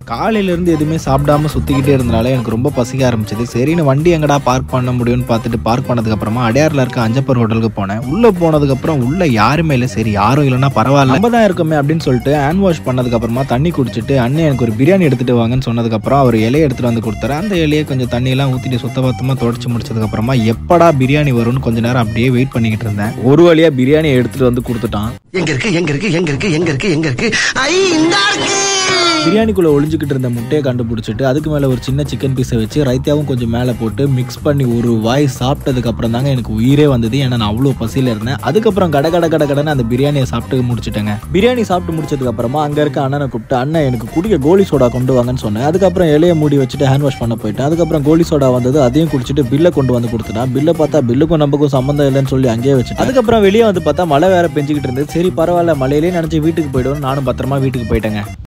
காலையில இருந்து எதுவுமே சாப்பிடாம சுத்திக்கிட்டே இருந்தனால எனக்கு ரொம்ப பசிக்க ஆரம்பிச்சது சரின்னு வண்டி எங்கடா பார்க் பண்ண முடியும்னு பார்த்துட்டு பார்க் பண்ணதுக்கு அப்புறமா அடையாறுல இருக்க அஞ்சப்பர் ஹோட்டலுக்கு போனேன் உள்ள போனதுக்கு அப்புறம் உள்ள யாருமே இல்லை சரி யாரும் இல்லைன்னா பரவாயில்ல நம்ம தான் இருக்கோமே அப்படின்னு சொல்லிட்டு ஹேண்ட் வாஷ் பண்ணதுக்கு அப்புறமா தண்ணி குடிச்சிட்டு அண்ணன் எனக்கு ஒரு பிரியாணி எடுத்துட்டு வாங்கன்னு சொன்னதுக்கு அப்புறம் அவர் இலையை எடுத்துட்டு வந்து கொடுத்தாரு அந்த இலையை கொஞ்சம் தண்ணியெல்லாம் ஊத்திட்டு சுத்தபத்தமா தொடச்சு முடிச்சதுக்கு அப்புறமா எப்படா பிரியாணி வரும்னு கொஞ்ச நேரம் அப்படியே வெயிட் பண்ணிக்கிட்டு இருந்தேன் ஒரு வழியா பிரியாணியை எடுத்துட்டு வந்து கொடுத்துட்டான் எங்க இருக்கு எங்க இருக்கு எங்க இருக்கு எங்க இருக்கு எங்க இருக்கு ஐ இந்த இருக்கு பிரியாணிக்குள்ள ஒளிஞ்சுக்கிட்டு இருந்த முட்டையை கண்டுபிடிச்சிட்டு அதுக்கு மேல ஒரு சின்ன சிக்கன் பீஸை வச்சு ரைத்தாவும் கொஞ்சம் மேலே போட்டு மிக்ஸ் பண்ணி ஒரு வாய் சாப்பிட்டதுக்கு அப்புறம் தாங்க எனக்கு உயிரே வந்தது ஏன்னா நான் அவ்வளோ பசியில இருந்தேன் அதுக்கப்புறம் கட கட கட கடன்னு அந்த பிரியாணியை சாப்பிட்டு முடிச்சிட்டேங்க பிரியாணி சாப்பிட்டு முடிச்சதுக்கு அப்புறமா அங்க இருக்க அண்ணனை கூப்பிட்டு அண்ணன் எனக்கு குடிக்க கோலி சோடா கொண்டு வாங்கன்னு சொன்னேன் அதுக்கப்புறம் இலையை மூடி வச்சுட்டு ஹேண்ட் வாஷ் பண்ண போயிட்டேன் அதுக்கப்புறம் கோலி சோடா வந்தது அதையும் குடிச்சிட்டு பில்லை கொண்டு வந்து கொடுத்துட்டான் பில்லை பார்த்தா பில்லுக்கும் நமக்கும் சம்மந்தம் இல்லைன்னு சொல்லி அங்கேயே வச்சுட்டு அதுக்கப்புறம் வெளியே வந்து பார்த்தா மழை வேற பெஞ்சுக்கிட்டு இருந்தது சரி பரவாயில்ல மழையிலேயே நினைச்சு வீட்டுக்கு போயிடுவோம் நானும் பத்திரமா வீட்டுக்கு போயிட்டேங்க